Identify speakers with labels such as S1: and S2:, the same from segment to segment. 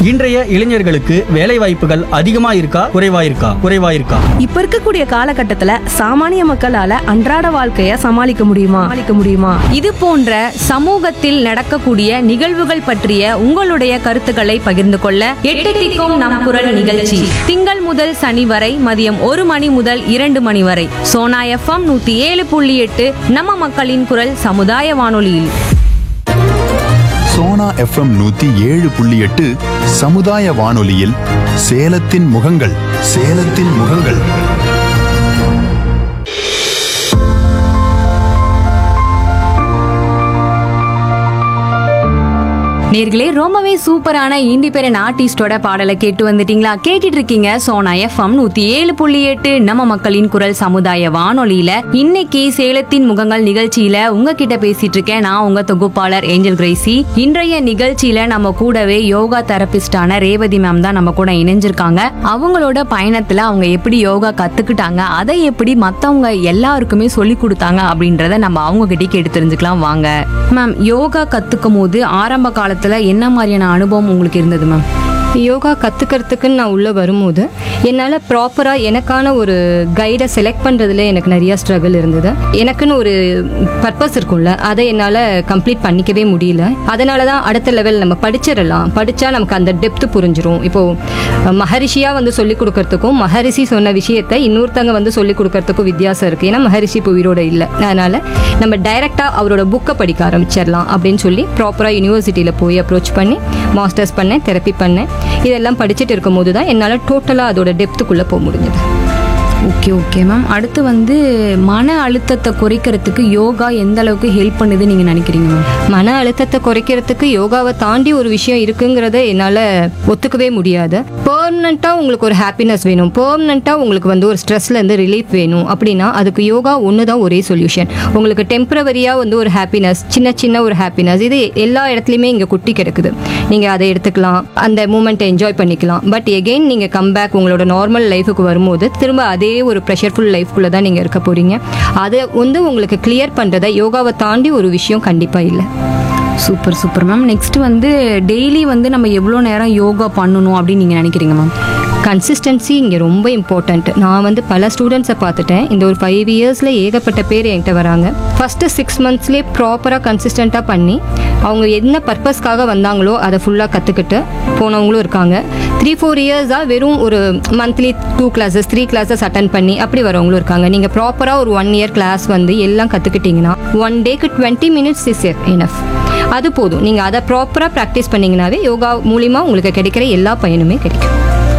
S1: இன்றைய இளைஞர்களுக்கு வேலை வாய்ப்புகள் அதிகமா இருக்கா குறைவா இருக்கா குறைவா இருக்கா
S2: இப்ப இருக்கக்கூடிய காலகட்டத்துல சாமானிய மக்களால அன்றாட வாழ்க்கைய சமாளிக்க முடியுமா சமாளிக்க முடியுமா
S3: இது போன்ற சமூகத்தில் நடக்கக்கூடிய நிகழ்வுகள் பற்றிய உங்களுடைய கருத்துக்களை பகிர்ந்து கொள்ள எட்டு திக்கும் நம் குரல் நிகழ்ச்சி திங்கள் முதல் சனி வரை மதியம் ஒரு மணி முதல் இரண்டு மணி வரை சோனா எஃப்எம் நூத்தி ஏழு புள்ளி எட்டு நம்ம மக்களின் குரல் சமுதாய வானொலியில்
S4: சோனா எஃப்எம் நூத்தி ஏழு புள்ளி எட்டு சமுதாய வானொலியில் சேலத்தின் முகங்கள் சேலத்தின் முகங்கள்
S3: நேர்களே ரொம்பவே சூப்பரான இண்டிபெண்டன்ட் ஆர்டிஸ்டோட பாடலை கேட்டு வந்துட்டீங்களா கேட்டுட்டு இருக்கீங்க சோனா எஃப்எம் நூத்தி ஏழு புள்ளி எட்டு நம்ம மக்களின் குரல் சமுதாய வானொலியில இன்னைக்கு சேலத்தின் முகங்கள் நிகழ்ச்சியில உங்ககிட்ட பேசிட்டு இருக்கேன் நான் உங்க தொகுப்பாளர் ஏஞ்சல் கிரேசி இன்றைய நிகழ்ச்சியில நம்ம கூடவே யோகா தெரபிஸ்டான ரேவதி மேம் தான் நம்ம கூட இணைஞ்சிருக்காங்க அவங்களோட பயணத்துல அவங்க எப்படி யோகா கத்துக்கிட்டாங்க அதை எப்படி மத்தவங்க எல்லாருக்குமே சொல்லி கொடுத்தாங்க அப்படின்றத நம்ம அவங்க கிட்டே கேட்டு தெரிஞ்சுக்கலாம் வாங்க மேம் யோகா கத்துக்கும் போது ஆரம்ப காலத்துல என்ன மாதிரியான அனுபவம் உங்களுக்கு இருந்தது மேம்
S5: யோகா கற்றுக்கிறதுக்குன்னு நான் உள்ளே வரும்போது என்னால் ப்ராப்பராக எனக்கான ஒரு கைடை செலக்ட் பண்ணுறதுல எனக்கு நிறையா ஸ்ட்ரகிள் இருந்தது எனக்குன்னு ஒரு பர்பஸ் இருக்கும்ல அதை என்னால் கம்ப்ளீட் பண்ணிக்கவே முடியல அதனால தான் அடுத்த லெவல் நம்ம படிச்சிடலாம் படித்தா நமக்கு அந்த டெப்த் புரிஞ்சிரும் இப்போது மகரிஷியாக வந்து சொல்லிக் கொடுக்கறதுக்கும் மகரிஷி சொன்ன விஷயத்தை இன்னொருத்தங்க வந்து சொல்லிக் கொடுக்கறதுக்கும் வித்தியாசம் இருக்குது ஏன்னா மகரிஷி இப்போ உயிரோட இல்லை அதனால் நம்ம டைரெக்டாக அவரோட புக்கை படிக்க ஆரம்பிச்சிடலாம் அப்படின்னு சொல்லி ப்ராப்பராக யூனிவர்சிட்டியில் போய் அப்ரோச் பண்ணி மாஸ்டர்ஸ் பண்ணேன் தெரப்பி பண்ணேன் இதெல்லாம் படிச்சுட்டு இருக்கும்போது தான் என்னால் டோட்டலாக அதோட டெப்த்துக்குள்ளே போக முடிஞ்சது
S3: ஓகே ஓகே மேம் அடுத்து வந்து மன அழுத்தத்தை குறைக்கிறதுக்கு யோகா எந்த அளவுக்கு ஹெல்ப் பண்ணுது நீங்க நினைக்கிறீங்க மேம்
S5: மன அழுத்தத்தை குறைக்கிறதுக்கு யோகாவை தாண்டி ஒரு விஷயம் இருக்குங்கிறத என்னால் ஒத்துக்கவே முடியாது பெர்மனண்ட்டாக உங்களுக்கு ஒரு ஹாப்பினஸ் வேணும் பெர்மனண்ட்டாக உங்களுக்கு வந்து ஒரு ஸ்ட்ரெஸ்லேருந்து ரிலீஃப் வேணும் அப்படின்னா அதுக்கு யோகா ஒன்று தான் ஒரே சொல்யூஷன் உங்களுக்கு டெம்பரவரியாக வந்து ஒரு ஹாப்பினஸ் சின்ன சின்ன ஒரு ஹாப்பினஸ் இது எல்லா இடத்துலையுமே இங்கே குட்டி கிடக்குது நீங்கள் அதை எடுத்துக்கலாம் அந்த மூமெண்ட்டை என்ஜாய் பண்ணிக்கலாம் பட் எகெயின் நீங்கள் கம்பேக் உங்களோட நார்மல் லைஃபுக்கு வரும்போது திரும்ப அதே ஒரு ப்ரெஷர்ஃபுல் லைஃப்குள்ளே தான் நீங்கள் இருக்க போகிறீங்க அதை வந்து உங்களுக்கு கிளியர் பண்ணுறத யோகாவை தாண்டி ஒரு விஷயம் கண்டிப்பாக இல்லை
S3: சூப்பர் சூப்பர் மேம் நெக்ஸ்ட் வந்து டெய்லி வந்து நம்ம எவ்வளோ நேரம் யோகா பண்ணணும் அப்படின்னு நீங்க நினைக்கிறீங்க மேம்
S5: கன்சிஸ்டன்சி இங்கே ரொம்ப இம்பார்ட்டண்ட் நான் வந்து பல ஸ்டூடெண்ட்ஸை பார்த்துட்டேன் இந்த ஒரு ஃபைவ் இயர்ஸில் ஏகப்பட்ட பேர் என்கிட்ட வராங்க ஃபஸ்ட்டு சிக்ஸ் மந்த்ஸ்லேயே ப்ராப்பராக கன்சிஸ்டண்ட்டாக பண்ணி அவங்க என்ன பர்பஸ்க்காக வந்தாங்களோ அதை ஃபுல்லாக கற்றுக்கிட்டு போனவங்களும் இருக்காங்க த்ரீ ஃபோர் இயர்ஸாக வெறும் ஒரு monthly two classes three classes attend பண்ணி அப்படி வரவங்களும் இருக்காங்க நீங்கள் ப்ராப்பராக ஒரு ஒன் இயர் கிளாஸ் வந்து எல்லாம் கற்றுக்கிட்டிங்கன்னா ஒன் டேக்கு டுவெண்ட்டி மினிட்ஸ் இஸ் எனஃப் அது போதும் நீங்கள் அதை ப்ராப்பராக ப்ராக்டிஸ் பண்ணிங்கனாவே யோகா மூலிமா உங்களுக்கு கிடைக்கிற எல்லா பயனுமே கிடைக்கும்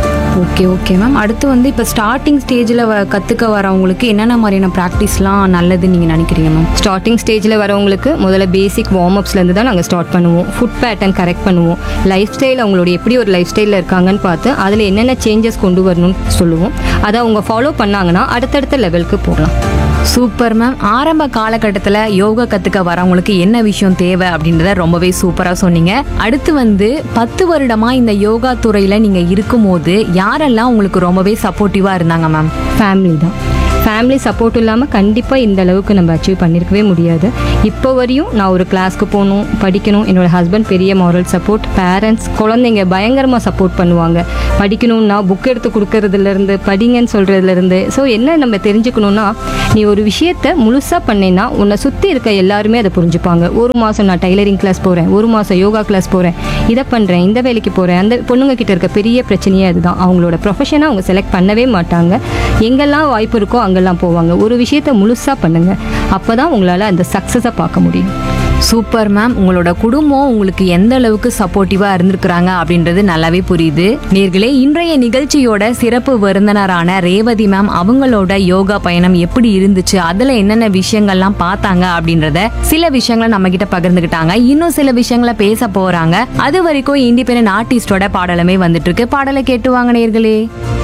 S3: ஓகே ஓகே மேம் அடுத்து வந்து இப்போ ஸ்டார்டிங் ஸ்டேஜில் கற்றுக்க வரவங்களுக்கு என்னென்ன மாதிரியான ப்ராக்டிஸ்லாம் நல்லதுன்னு நீங்கள் நினைக்கிறீங்க மேம்
S5: ஸ்டார்டிங் ஸ்டேஜில் வரவங்களுக்கு முதல்ல பேசிக் வார்ம் அப்ஸ்லேருந்து தான் நாங்கள் ஸ்டார்ட் பண்ணுவோம் ஃபுட் பேட்டர்ன் கரெக்ட் பண்ணுவோம் லைஃப் ஸ்டைல் அவங்களோட எப்படி ஒரு லைஃப் ஸ்டைலில் இருக்காங்கன்னு பார்த்து அதில் என்னென்ன சேஞ்சஸ் கொண்டு வரணும்னு சொல்லுவோம் அதை அவங்க ஃபாலோ பண்ணாங்கன்னா அடுத்தடுத்த லெவலுக்கு போகலாம்
S3: சூப்பர் மேம் ஆரம்ப காலகட்டத்தில் யோகா கற்றுக்க வரவங்களுக்கு என்ன விஷயம் தேவை அப்படின்றத ரொம்பவே சூப்பராக சொன்னீங்க அடுத்து வந்து பத்து வருடமா இந்த யோகா துறையில் நீங்கள் இருக்கும்போது யாரெல்லாம் உங்களுக்கு ரொம்பவே சப்போர்ட்டிவாக இருந்தாங்க மேம்
S5: ஃபேமிலி தான் ஃபேமிலி சப்போர்ட் இல்லாமல் கண்டிப்பாக இந்த அளவுக்கு நம்ம அச்சீவ் பண்ணியிருக்கவே முடியாது இப்போ வரையும் நான் ஒரு கிளாஸ்க்கு போகணும் படிக்கணும் என்னோட ஹஸ்பண்ட் பெரிய மாரல் சப்போர்ட் பேரண்ட்ஸ் குழந்தைங்க பயங்கரமாக சப்போர்ட் பண்ணுவாங்க படிக்கணும்னா புக் எடுத்து கொடுக்கறதுலேருந்து படிங்கன்னு சொல்கிறதுலேருந்து ஸோ என்ன நம்ம தெரிஞ்சுக்கணும்னா நீ ஒரு விஷயத்த முழுசாக பண்ணேன்னா உன்னை சுற்றி இருக்க எல்லாருமே அதை புரிஞ்சுப்பாங்க ஒரு மாதம் நான் டைலரிங் கிளாஸ் போகிறேன் ஒரு மாதம் யோகா கிளாஸ் போகிறேன் இதை பண்ணுறேன் இந்த வேலைக்கு போகிறேன் அந்த பொண்ணுங்க கிட்ட இருக்க பெரிய பிரச்சனையே அதுதான் அவங்களோட ப்ரொஃபஷனை அவங்க செலக்ட் பண்ணவே மாட்டாங்க எங்கெல்லாம் வாய்ப்பு இருக்கோ அங்கெல்லாம் போவாங்க ஒரு விஷயத்த முழுசாக பண்ணுங்க அப்போ தான் உங்களால் அந்த சக்ஸஸை பார்க்க முடியும்
S3: சூப்பர் மேம் உங்களோட குடும்பம் உங்களுக்கு எந்த அளவுக்கு சப்போர்ட்டிவா இருந்திருக்கிறாங்க அப்படின்றது நல்லாவே புரியுது நேர்களே இன்றைய நிகழ்ச்சியோட சிறப்பு விருந்தினரான ரேவதி மேம் அவங்களோட யோகா பயணம் எப்படி இருந்துச்சு அதுல என்னென்ன விஷயங்கள்லாம் பார்த்தாங்க அப்படின்றத சில விஷயங்களை நம்ம கிட்ட பகிர்ந்துக்கிட்டாங்க இன்னும் சில விஷயங்களை பேச போறாங்க அது வரைக்கும் இண்டிபெண்டன்ட் ஆர்டிஸ்டோட பாடலுமே வந்துட்டு இருக்கு பாடலை கேட்டு வாங்க நேர்களே